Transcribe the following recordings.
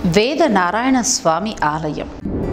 వేద నారాయణ స్వామి ఆలయం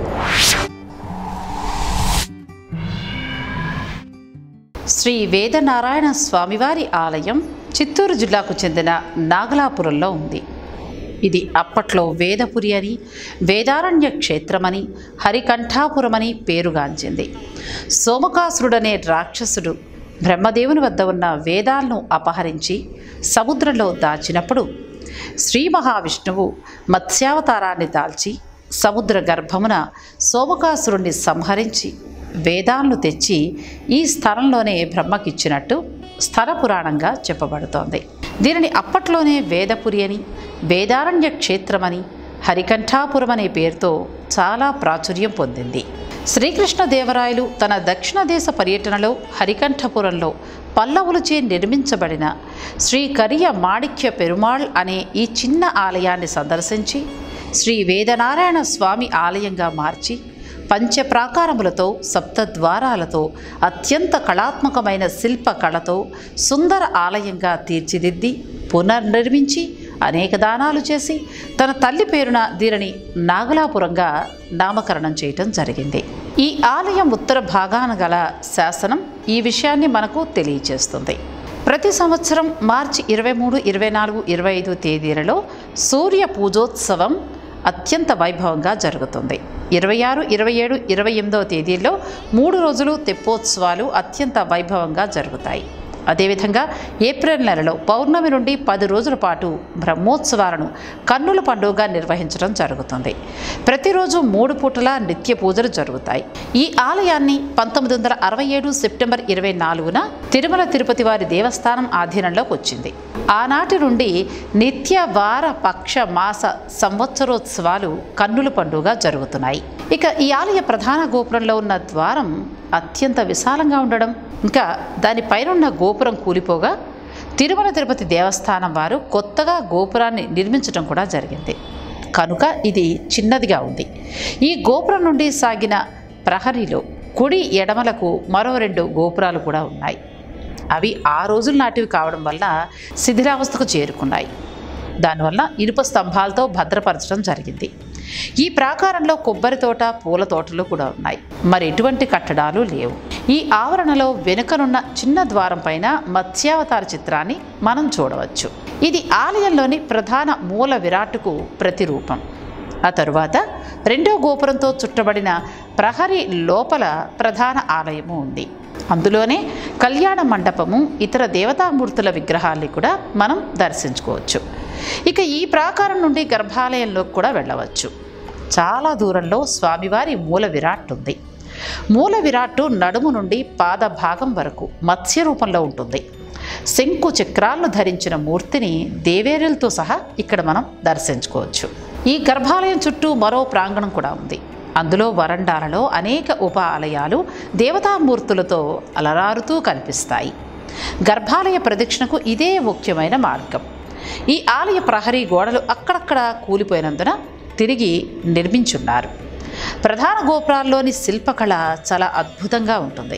శ్రీ వేదనారాయణ స్వామివారి ఆలయం చిత్తూరు జిల్లాకు చెందిన నాగలాపురంలో ఉంది ఇది అప్పట్లో వేదపురి అని వేదారణ్య క్షేత్రమని హరికంఠాపురమని పేరుగాంచింది సోమకాసురుడనే రాక్షసుడు బ్రహ్మదేవుని వద్ద ఉన్న వేదాలను అపహరించి సముద్రంలో దాచినప్పుడు శ్రీ మహావిష్ణువు మత్స్యావతారాన్ని దాల్చి సముద్ర గర్భమున సోమకాసురుణ్ణి సంహరించి వేదాలను తెచ్చి ఈ స్థలంలోనే బ్రహ్మకిచ్చినట్టు స్థల పురాణంగా చెప్పబడుతోంది దీనిని అప్పట్లోనే వేదపురి అని వేదారణ్య క్షేత్రమని హరికంఠాపురం అనే పేరుతో చాలా ప్రాచుర్యం పొందింది శ్రీకృష్ణదేవరాయలు తన దక్షిణ దేశ పర్యటనలో హరికంఠపురంలో పల్లవులచే నిర్మించబడిన శ్రీ కరియ మాణిక్య పెరుమాళ్ అనే ఈ చిన్న ఆలయాన్ని సందర్శించి శ్రీ వేదనారాయణ స్వామి ఆలయంగా మార్చి పంచప్రాకారములతో సప్తద్వారాలతో అత్యంత కళాత్మకమైన శిల్ప కళతో సుందర ఆలయంగా తీర్చిదిద్ది పునర్నిర్మించి అనేక దానాలు చేసి తన తల్లి పేరున దీనిని నాగలాపురంగా నామకరణం చేయటం జరిగింది ఈ ఆలయం ఉత్తర భాగాన గల శాసనం ఈ విషయాన్ని మనకు తెలియచేస్తుంది ప్రతి సంవత్సరం మార్చి ఇరవై మూడు ఇరవై నాలుగు ఇరవై ఐదు తేదీలలో సూర్య పూజోత్సవం అత్యంత వైభవంగా జరుగుతుంది ఇరవై ఆరు ఇరవై ఏడు ఇరవై ఎనిమిదవ తేదీల్లో మూడు రోజులు తెప్పోత్సవాలు అత్యంత వైభవంగా జరుగుతాయి అదేవిధంగా ఏప్రిల్ నెలలో పౌర్ణమి నుండి పది రోజుల పాటు బ్రహ్మోత్సవాలను కన్నుల పండుగగా నిర్వహించడం జరుగుతుంది ప్రతిరోజు మూడు పూటల నిత్య పూజలు జరుగుతాయి ఈ ఆలయాన్ని పంతొమ్మిది వందల అరవై ఏడు సెప్టెంబర్ ఇరవై నాలుగున తిరుమల తిరుపతి వారి దేవస్థానం ఆధీనంలోకి వచ్చింది ఆనాటి నుండి నిత్య వార పక్ష మాస సంవత్సరోత్సవాలు కన్నుల పండుగ జరుగుతున్నాయి ఇక ఈ ఆలయ ప్రధాన గోపురంలో ఉన్న ద్వారం అత్యంత విశాలంగా ఉండడం ఇంకా దానిపైన ఉన్న గోపురం కూలిపోగా తిరుమల తిరుపతి దేవస్థానం వారు కొత్తగా గోపురాన్ని నిర్మించడం కూడా జరిగింది కనుక ఇది చిన్నదిగా ఉంది ఈ గోపురం నుండి సాగిన ప్రహరీలో కుడి ఎడమలకు మరో రెండు గోపురాలు కూడా ఉన్నాయి అవి ఆ రోజుల నాటివి కావడం వల్ల శిథిలావస్థకు చేరుకున్నాయి దానివల్ల ఇనుప స్తంభాలతో భద్రపరచడం జరిగింది ఈ ప్రాకారంలో కొబ్బరి తోట పూల తోటలు కూడా ఉన్నాయి మరి ఎటువంటి కట్టడాలు లేవు ఈ ఆవరణలో వెనుకనున్న చిన్న ద్వారం పైన మత్స్యావతార చిత్రాన్ని మనం చూడవచ్చు ఇది ఆలయంలోని ప్రధాన మూల విరాట్టుకు ప్రతిరూపం ఆ తరువాత రెండో గోపురంతో చుట్టబడిన ప్రహరీ లోపల ప్రధాన ఆలయము ఉంది అందులోనే కళ్యాణ మండపము ఇతర దేవతామూర్తుల విగ్రహాల్ని కూడా మనం దర్శించుకోవచ్చు ఇక ఈ ప్రాకారం నుండి గర్భాలయంలోకి కూడా వెళ్ళవచ్చు చాలా దూరంలో స్వామివారి మూల విరాట్ ఉంది మూల విరాట్టు నడుము నుండి పాద భాగం వరకు మత్స్య రూపంలో ఉంటుంది శంకు చక్రాలను ధరించిన మూర్తిని దేవేరులతో సహా ఇక్కడ మనం దర్శించుకోవచ్చు ఈ గర్భాలయం చుట్టూ మరో ప్రాంగణం కూడా ఉంది అందులో వరండాలలో అనేక ఉప ఆలయాలు దేవతామూర్తులతో అలరారుతూ కనిపిస్తాయి గర్భాలయ ప్రదక్షిణకు ఇదే ముఖ్యమైన మార్గం ఈ ఆలయ ప్రహరీ గోడలు అక్కడక్కడ కూలిపోయినందున తిరిగి నిర్మించున్నారు ప్రధాన గోపురాల్లోని శిల్పకళ చాలా అద్భుతంగా ఉంటుంది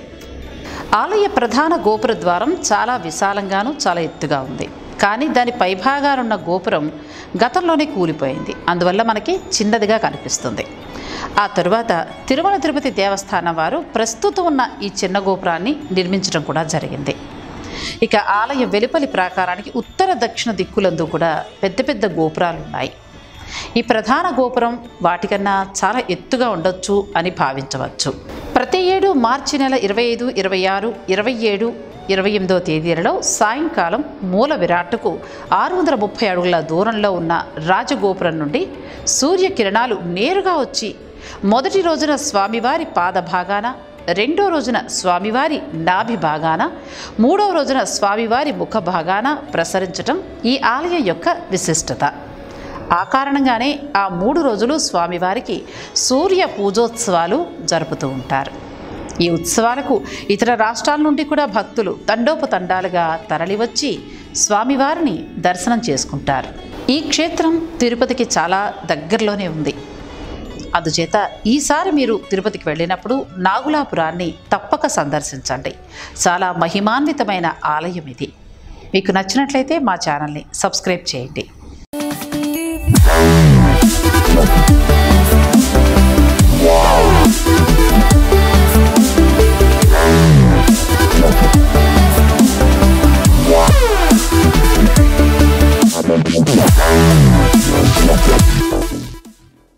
ఆలయ ప్రధాన గోపుర ద్వారం చాలా విశాలంగాను చాలా ఎత్తుగా ఉంది కానీ దాని పైభాగానున్న గోపురం గతంలోనే కూలిపోయింది అందువల్ల మనకి చిన్నదిగా కనిపిస్తుంది ఆ తరువాత తిరుమల తిరుపతి దేవస్థానం వారు ప్రస్తుతం ఉన్న ఈ చిన్న గోపురాన్ని నిర్మించడం కూడా జరిగింది ఇక ఆలయ వెలుపలి ప్రాకారానికి ఉత్తర దక్షిణ దిక్కులందు కూడా పెద్ద పెద్ద గోపురాలు ఉన్నాయి ఈ ప్రధాన గోపురం వాటికన్నా చాలా ఎత్తుగా ఉండొచ్చు అని భావించవచ్చు ప్రతి ఏడు మార్చి నెల ఇరవై ఐదు ఇరవై ఆరు ఇరవై ఏడు ఇరవై ఎనిమిదో తేదీలలో సాయంకాలం మూల విరాట్టుకు ఆరు వందల ముప్పై అడుగుల దూరంలో ఉన్న రాజగోపురం నుండి సూర్యకిరణాలు నేరుగా వచ్చి మొదటి రోజున స్వామివారి పాద భాగాన రెండో రోజున స్వామివారి నాభి భాగాన మూడవ రోజున స్వామివారి ముఖ భాగాన ప్రసరించటం ఈ ఆలయం యొక్క విశిష్టత ఆ కారణంగానే ఆ మూడు రోజులు స్వామివారికి సూర్య పూజోత్సవాలు జరుపుతూ ఉంటారు ఈ ఉత్సవాలకు ఇతర రాష్ట్రాల నుండి కూడా భక్తులు తండోపతండాలుగా తరలివచ్చి స్వామివారిని దర్శనం చేసుకుంటారు ఈ క్షేత్రం తిరుపతికి చాలా దగ్గరలోనే ఉంది అందుచేత ఈసారి మీరు తిరుపతికి వెళ్ళినప్పుడు నాగులాపురాన్ని తప్పక సందర్శించండి చాలా మహిమాన్వితమైన ఆలయం ఇది మీకు నచ్చినట్లయితే మా ఛానల్ని సబ్స్క్రైబ్ చేయండి